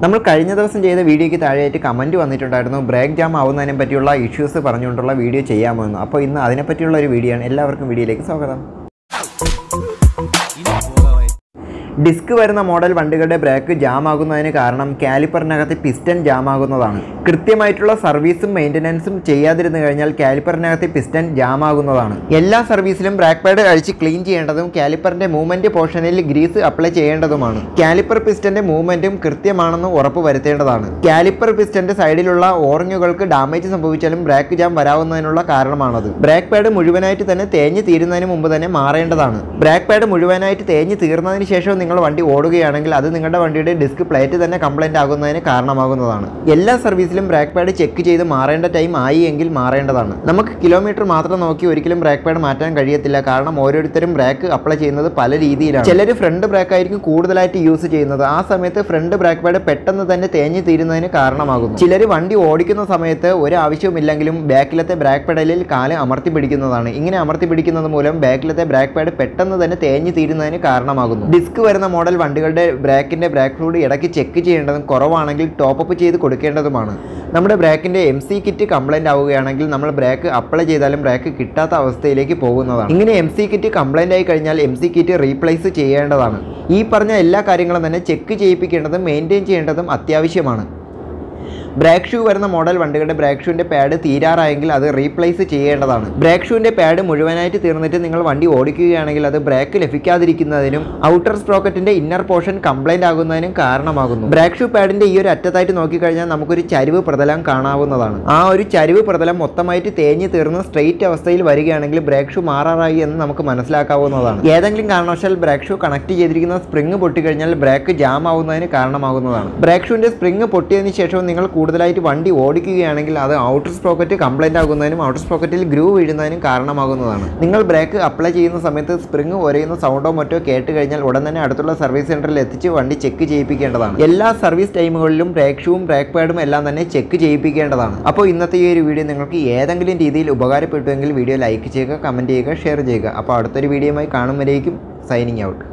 നമ്മൾ കഴിഞ്ഞ ദിവസം ചെയ്ത വീഡിയോയ്ക്ക് താഴെയായിട്ട് കമൻറ്റ് വന്നിട്ടുണ്ടായിരുന്നു ബ്രേക്ക് ജാം ആവുന്നതിനെ പറ്റിയുള്ള ഇഷ്യൂസ് പറഞ്ഞുകൊണ്ടുള്ള വീഡിയോ ചെയ്യാമോ എന്ന് അപ്പോൾ ഇന്ന് അതിനെപ്പറ്റിയുള്ള ഒരു വീഡിയോ ആണ് എല്ലാവർക്കും വീഡിയോയിലേക്ക് സ്വാഗതം ഡിസ്ക് വരുന്ന മോഡൽ വണ്ടികളുടെ ബ്രേക്ക് ജാം ആകുന്നതിന് കാരണം കാലിപ്പറിനകത്ത് പിസ്റ്റൺ ജാം ആകുന്നതാണ് കൃത്യമായിട്ടുള്ള സർവീസും മെയിൻ്റനൻസും ചെയ്യാതിരുന്നു കഴിഞ്ഞാൽ കാലിപ്പറിനകത്ത് പിസ്റ്റൺ ജാം ആകുന്നതാണ് എല്ലാ സർവീസിലും ബ്രേക്ക് പാഡ് അഴിച്ച് ക്ലീൻ ചെയ്യേണ്ടതും കാലിപ്പറിന്റെ മൂവ്മെന്റ് പോർഷനിൽ ഗ്രീസ് അപ്ലൈ ചെയ്യേണ്ടതുമാണ് കാലിപ്പർ പിസ്റ്റന്റെ മൂവ്മെന്റും കൃത്യമാണെന്ന് ഉറപ്പ് വരുത്തേണ്ടതാണ് കാലിപ്പർ പിസ്റ്റന്റെ സൈഡിലുള്ള ഓറിങ്ങുകൾക്ക് ഡാമേജ് സംഭവിച്ചാലും ബ്രേക്ക് ജാം വരാവുന്നതിനുള്ള കാരണമാണത് ബ്രേക്ക് പാഡ് മുഴുവനായിട്ട് തന്നെ തേഞ്ഞ് തീരുന്നതിന് മുമ്പ് തന്നെ മാറേണ്ടതാണ് ബ്രേക്ക് പാഡ് മുഴുവനായിട്ട് തേഞ്ഞ് തീർന്നതിന് ശേഷം നിങ്ങൾ വണ്ടി ഓടുകയാണെങ്കിൽ അത് നിങ്ങളുടെ വണ്ടിയുടെ ഡിസ്ക് പ്ലേറ്റ് തന്നെ കംപ്ലൈന്റ് ആകുന്നതിന് കാരണമാകുന്നതാണ് എല്ലാ സർവീസിലും ബ്രേക്ക് പാഡ് ചെക്ക് ചെയ്ത് മാറേണ്ട ടൈം ആയി എങ്കിൽ മാറേണ്ടതാണ് നമുക്ക് കിലോമീറ്റർ മാത്രം നോക്കി ഒരിക്കലും ബ്രേക്ക് പാഡ് മാറ്റാൻ കഴിയത്തില്ല കാരണം ഓരോരുത്തരും ബ്രേക്ക് അപ്ലൈ ചെയ്യുന്നത് പല രീതിയിലാണ് ചിലർ ഫ്രണ്ട് ബ്രേക്ക് ആയിരിക്കും കൂടുതലായിട്ട് യൂസ് ചെയ്യുന്നത് ആ സമയത്ത് ഫ്രണ്ട് ബ്രേക്ക് പാഡ് പെട്ടെന്ന് തന്നെ തേഞ്ഞ് തീരുന്നതിന് കാരണമാകുന്നു ചിലർ വണ്ടി ഓടിക്കുന്ന സമയത്ത് ഒരു ആവശ്യവുമില്ലെങ്കിലും ബാക്കിലത്തെ ബ്രേക്ക് പെഡലിൽ കാല് അമർത്തി പിടിക്കുന്നതാണ് ഇങ്ങനെ അമർത്തി പിടിക്കുന്നത് മൂലം ബാക്കിലത്തെ ബ്രേക്ക് പാഡ് പെട്ടെന്ന് തന്നെ തേഞ്ഞ് തീരുന്നതിന് കാരണമാകുന്നു ഡിസ്ക് വരുന്ന മോഡൽ വണ്ടികളുടെ ബ്രേക്കിന്റെ ബ്രേക്ക് ഫ്ലൂയിഡ് ഇടയ്ക്ക് ചെക്ക് ചെയ്യേണ്ടതും കുറവാണെങ്കിൽ ടോപ്പ് അപ്പ് ചെയ്ത് കൊടുക്കേണ്ടതുമാണ് നമ്മുടെ ബ്രേക്കിന്റെ എം സി കിറ്റ് കംപ്ലൈന്റ് ആവുകയാണെങ്കിൽ നമ്മൾ ബ്രേക്ക് അപ്ലൈ ചെയ്താലും ബ്രേക്ക് കിട്ടാത്ത അവസ്ഥയിലേക്ക് പോകുന്നതാണ് ഇങ്ങനെ എം സി കിറ്റ് കംപ്ലൈന്റ് ആയി കഴിഞ്ഞാൽ എം സി കിറ്റ് റീപ്ലേസ് ചെയ്യേണ്ടതാണ് ഈ പറഞ്ഞ എല്ലാ കാര്യങ്ങളും തന്നെ ചെക്ക് ചെയ്യിപ്പിക്കേണ്ടതും മെയിൻറ്റെയിൻ ചെയ്യേണ്ടതും അത്യാവശ്യമാണ് ബ്രേക്ക് ഷൂ വരുന്ന മോഡൽ വണ്ടികളുടെ ബ്രേക്ക് ഷൂവിൻ്റെ പാഡ് തീരാറായെങ്കിൽ അത് റീപ്ലേസ് ചെയ്യേണ്ടതാണ് ബ്രേക്ക് ഷൂവിൻ്റെ പാഡ് മുഴുവനായിട്ട് തീർന്നിട്ട് നിങ്ങൾ വണ്ടി ഓടിക്കുകയാണെങ്കിൽ അത് ബ്രേക്ക് ലഭിക്കാതിരിക്കുന്നതിനും ഔട്ടർ സ്പ്രോക്കറ്റിൻ്റെ ഇന്നർ പോർഷൻ കംപ്ലൈൻ്റ് ആകുന്നതിനും കാരണമാകുന്നു ബ്രേക്ക് ഷൂ പാഡിൻ്റെ ഈ ഒരു അറ്റത്തായിട്ട് നോക്കിക്കഴിഞ്ഞാൽ നമുക്കൊരു ചരിവ് പ്രതലം കാണാവുന്നതാണ് ആ ഒരു ചരിവ് പ്രതലം മൊത്തമായിട്ട് തേഞ്ഞ് തീർന്ന് സ്ട്രെയിറ്റ് അവസ്ഥയിൽ വരികയാണെങ്കിൽ ബ്രേക്ക് ഷൂ മാറാറായി എന്ന് നമുക്ക് മനസ്സിലാക്കാവുന്നതാണ് ഏതെങ്കിലും കാരണവശാൽ ബ്രേക്ക് ഷൂ കണക്ട് ചെയ്തിരിക്കുന്ന സ്പ്രിങ് പൊട്ടിക്കഴിഞ്ഞാൽ ബ്രേക്ക് ജാം ആവുന്നതിന് കാരണമാകുന്നതാണ് ബ്രേക്ക് ഷൂവിൻ്റെ സ്പ്രിങ് പൊട്ടിയതിന് ശേഷം നിങ്ങൾ കൂടുതലായിട്ട് വണ്ടി ഓടിക്കുകയാണെങ്കിൽ അത് ഔട്ടർ സ്പ്രോക്കറ്റ് കംപ്ലൈൻ്റ് ആകുന്നതിനും ഔട്ടർ സ്പ്രോക്കറ്റിൽ ഗ്രൂ വീഴുന്നതിനും കാരണമാകുന്നതാണ് നിങ്ങൾ ബ്രേക്ക് അപ്ലൈ ചെയ്യുന്ന സമയത്ത് സ്പ്രിങ് ഒരയുന്ന സൗണ്ടോ മറ്റോ കേട്ട് കഴിഞ്ഞാൽ ഉടൻ തന്നെ അടുത്തുള്ള സർവീസ് സെൻറ്ററിൽ എത്തിച്ച് വണ്ടി ചെക്ക് ചെയ്യിപ്പിക്കേണ്ടതാണ് എല്ലാ സർവീസ് ടൈമുകളിലും ബ്രേക്ക് ഷൂവും ബ്രേക്ക് പാഡും എല്ലാം തന്നെ ചെക്ക് ചെയ്യിപ്പിക്കേണ്ടതാണ് അപ്പോൾ ഇന്നത്തെ ഈ ഒരു വീഡിയോ നിങ്ങൾക്ക് ഏതെങ്കിലും രീതിയിൽ ഉപകാരപ്പെട്ടുവെങ്കിൽ വീഡിയോ ലൈക്ക് ചെയ്യുക കമൻറ്റ് ചെയ്യുക ഷെയർ ചെയ്യുക അപ്പോൾ അടുത്തൊരു വീഡിയോയുമായി കാണും വരേക്കും സൈനിങ് ഔട്ട്